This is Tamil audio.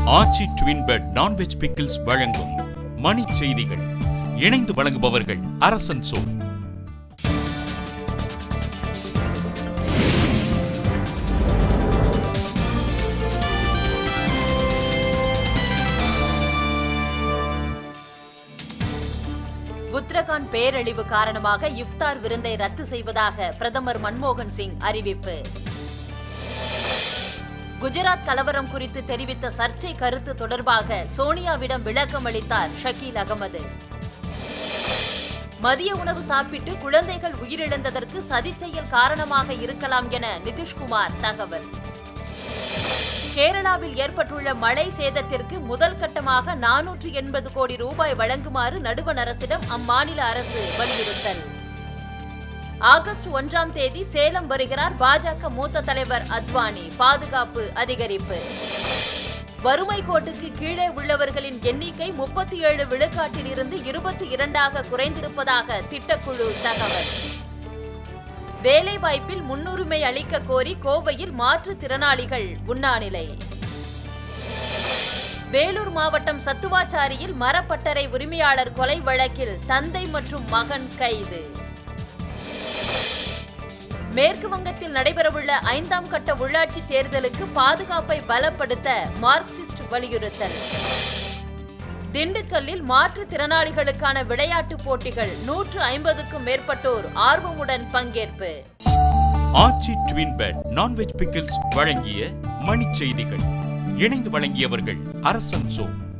ஆச்சி ட்வின் பெட் நான்வெஜ் பிக்கிள்ஸ் வழங்கும் மணி செய்திகள் இணைந்து வழங்குபவர்கள் அரசன் சோ உத்தரகாண்ட் பேரழிவு காரணமாக இஃப்தார் விருந்தை ரத்து செய்வதாக பிரதமர் மன்மோகன் சிங் அறிவிப்பு குஜராத் கலவரம் குறித்து தெரிவித்த சர்ச்சை கருத்து தொடர்பாக சோனியாவிடம் விளக்கம் அளித்தார் ஷக்கீல் அகமது மதிய உணவு சாப்பிட்டு குழந்தைகள் உயிரிழந்ததற்கு சதி செயல் காரணமாக இருக்கலாம் என நிதிஷ்குமார் தகவல் கேரளாவில் ஏற்பட்டுள்ள மழை சேதத்திற்கு முதல் கட்டமாக நானூற்று எண்பது கோடி ரூபாய் வழங்குமாறு நடுவண் அரசிடம் அம்மாநில அரசு வலியுறுத்தல் ஆகஸ்ட் ஒன்றாம் தேதி சேலம் வருகிறார் பாஜக மூத்த தலைவர் அத்வானி பாதுகாப்பு அதிகரிப்பு வறுமை கோட்டுக்கு கீழே உள்ளவர்களின் எண்ணிக்கை முப்பத்தி ஏழு விழுக்காட்டில் இருந்து இருபத்தி இரண்டாக குறைந்திருப்பதாக திட்டக்குழு தகவல் வேலைவாய்ப்பில் முன்னுரிமை அளிக்க கோரி கோவையில் மாற்றுத்திறனாளிகள் உண்ணாநிலை வேலூர் மாவட்டம் சத்துவாச்சாரியில் மரப்பட்டறை உரிமையாளர் கொலை வழக்கில் தந்தை மற்றும் மகன் கைது மேற்கு வங்கத்தில் நடைபெறவுள்ள ஐந்தாம் கட்ட உள்ளாட்சி தேர்தலுக்கு பாதுகாப்பை பலப்படுத்த மார்க்சிஸ்ட் வலியுறுத்தல் திண்டுக்கல்லில் மாற்றுத்திறனாளிகளுக்கான விளையாட்டுப் போட்டிகள் நூற்று ஐம்பதுக்கும் மேற்பட்டோர் ஆர்வமுடன் பங்கேற்பு Aachi twin bed non veg pickles வழங்கிய மணி செய்திகள் இணைந்து வழங்கியவர்கள் அரசன் சோ